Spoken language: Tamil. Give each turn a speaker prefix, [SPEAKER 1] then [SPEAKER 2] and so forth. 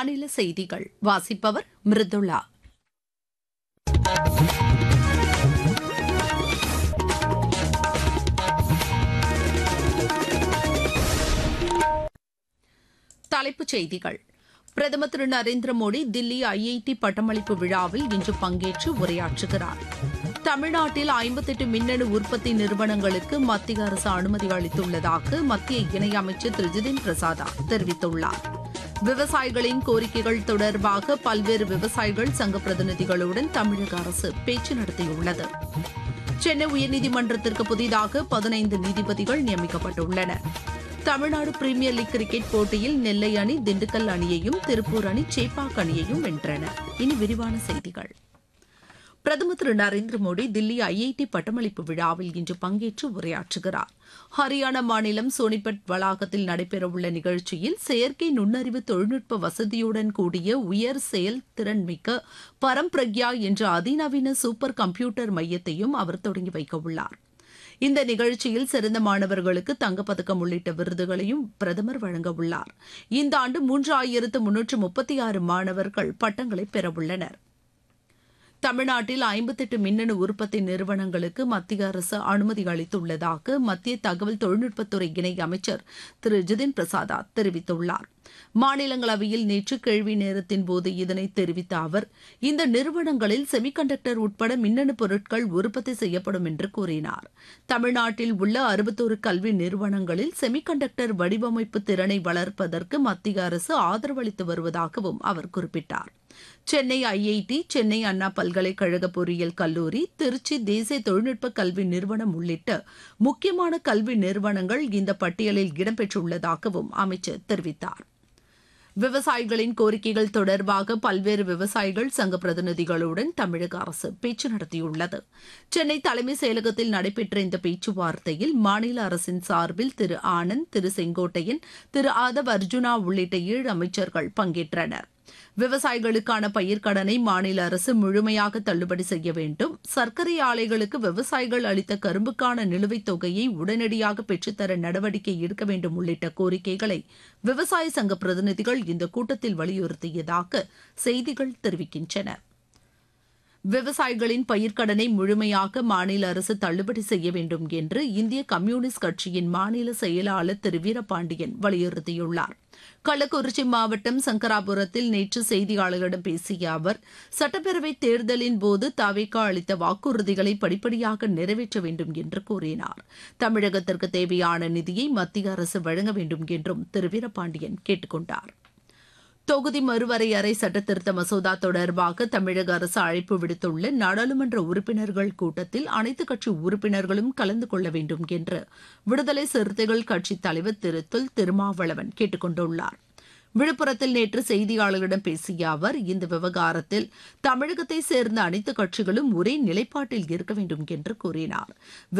[SPEAKER 1] மாநில செய்திகள் வாசிப்பவர் மிருதுளா தலைப்புச் செய்திகள் பிரதமர் திரு நரேந்திர மோடி தில்லி ஐஐடி பட்டமளிப்பு விழாவில் இன்று பங்கேற்று உரையாற்றுகிறார் தமிழ்நாட்டில் ஐம்பத்தெட்டு மின்னணு உற்பத்தி நிறுவனங்களுக்கு மத்திய அரசு அனுமதி அளித்துள்ளதாக மத்திய இணையமைச்சர் திரு ஜிதின் பிரசாதா தெரிவித்துள்ளார் விவசாயிகளின் கோரிக்கைகள் தொடர்பாக பல்வேறு விவசாயிகள் சங்க பிரதிநிதிகளுடன் தமிழக அரசு பேச்சு நடத்தியுள்ளது சென்னை உயர்நீதிமன்றத்திற்கு புதிதாக பதினைந்து நீதிபதிகள் நியமிக்கப்பட்டுள்ளனர் தமிழ்நாடு பிரீமியர் லீக் கிரிக்கெட் போட்டியில் நெல்லை அணி திண்டுக்கல் அணியையும் திருப்பூர் அணி சேப்பாக் அணியையும் வென்றன இனி விரிவான செய்திகள் பிரதமர் திரு நரேந்திர மோடி தில்லி ஐஐடி பட்டமளிப்பு விழாவில் இன்று பங்கேற்று உரையாற்றுகிறார் ஹரியானா மாநிலம் சோனிபட் வளாகத்தில் நடைபெறவுள்ள நிகழ்ச்சியில் செயற்கை நுண்ணறிவு தொழில்நுட்ப வசதியுடன் கூடிய உயர் செயல் திறன்மிக்க பரம்பிரக்யா என்ற அதிநவீன சூப்பர் கம்ப்யூட்டர் மையத்தையும் அவர் தொடங்கி வைக்கவுள்ளார் இந்த நிகழ்ச்சியில் சிறந்த மாணவர்களுக்கு தங்கப்பதக்கம் உள்ளிட்ட விருதுகளையும் பிரதமர் வழங்க உள்ளார் இந்த ஆண்டு மூன்று ஆயிரத்து முன்னூற்று முப்பத்தி ஆறு மாணவர்கள் பட்டங்களை பெறவுள்ளனர் தமிழ்நாட்டில் ஐம்பத்தெட்டு மின்னணு உற்பத்தி நிறுவனங்களுக்கு மத்திய அரசு அனுமதி அளித்துள்ளதாக மத்திய தகவல் தொழில்நுட்பத்துறை இணை அமைச்சர் திரு ஜிதின் பிரசாதா தெரிவித்துள்ளார் மாநிலங்களவையில் நேற்று கேள்வி நேரத்தின் போது இதனை தெரிவித்த அவர் இந்த நிறுவனங்களில் செமிகண்டக்டர் உட்பட மின்னணு பொருட்கள் உற்பத்தி செய்யப்படும் என்று கூறினார் தமிழ்நாட்டில் உள்ள அறுபத்தோரு கல்வி நிறுவனங்களில் செமிகண்டக்டர் வடிவமைப்பு திறனை வளர்ப்பதற்கு மத்திய அரசு ஆதரவு அளித்து வருவதாகவும் அவர் குறிப்பிட்டார் சென்னை ஐஐடி சென்னை அண்ணா பல்கலைக்கழக பொறியியல் கல்லூரி திருச்சி தேசிய தொழில்நுட்ப கல்வி நிறுவனம் உள்ளிட்ட முக்கியமான கல்வி நிறுவனங்கள் இந்த பட்டியலில் இடம்பெற்றுள்ளதாகவும் அமைச்சர் தெரிவித்தார் விவசாயிகளின் கோரிக்கைகள் தொடர்பாக பல்வேறு விவசாயிகள் சங்க பிரதிநிதிகளுடன் தமிழக அரசு பேச்சு நடத்தியுள்ளது சென்னை தலைமைச் செயலகத்தில் நடைபெற்ற இந்த பேச்சுவார்த்தையில் மாநில அரசின் சார்பில் திரு ஆனந்த் திரு செங்கோட்டையன் திரு ஆதவ் அர்ஜுனா உள்ளிட்ட ஏழு அமைச்சர்கள் பங்கேற்றனர் விவசாயிகளுக்கான பயிர்க்கடனை மாநில அரசு முழுமையாக தள்ளுபடி செய்ய வேண்டும் சர்க்கரை ஆலைகளுக்கு விவசாயிகள் அளித்த கரும்புக்கான நிலுவைத் தொகையை உடனடியாக பெற்றுத்தர நடவடிக்கை எடுக்க வேண்டும் உள்ளிட்ட கோரிக்கைகளை விவசாய சங்க பிரதிநிதிகள் இந்த கூட்டத்தில் வலியுறுத்தியதாக செய்திகள் தெரிவிக்கின்றன விவசாயிகளின் பயிர்க்கடனை முழுமையாக மாநில அரசு தள்ளுபடி செய்ய வேண்டும் என்று இந்திய கம்யூனிஸ்ட் கட்சியின் மாநில செயலாளர் திரு வீரபாண்டியன் வலியுறுத்தியுள்ளார் கள்ளக்குறிச்சி மாவட்டம் சங்கராபுரத்தில் நேற்று செய்தியாளர்களிடம் பேசிய அவர் சட்டப்பேரவை தேர்தலின் போது தவிக அளித்த வாக்குறுதிகளை படிப்படியாக நிறைவேற்ற வேண்டும் என்று கூறினார் தமிழகத்திற்கு தேவையான நிதியை மத்திய அரசு வழங்க வேண்டும் என்றும் திரு வீரபாண்டியன் கேட்டுக் கொண்டார் தொகுதி மறுவரையறை சட்டத்திருத்த மசோதா தொடர்பாக தமிழக அரசு அழைப்பு விடுத்துள்ள நாடாளுமன்ற உறுப்பினர்கள் கூட்டத்தில் அனைத்துக் கட்சி உறுப்பினர்களும் கலந்து கொள்ள வேண்டும் என்று விடுதலை சிறுத்தைகள் கட்சித் தலைவர் திரு தொல் திருமாவளவன் கேட்டுக் கொண்டுள்ளார் விழுப்புரத்தில் நேற்று செய்தியாளர்களிடம் பேசிய அவர் இந்த விவகாரத்தில் தமிழகத்தை சேர்ந்த அனைத்து கட்சிகளும் ஒரே நிலைப்பாட்டில் இருக்க வேண்டும் என்று கூறினார்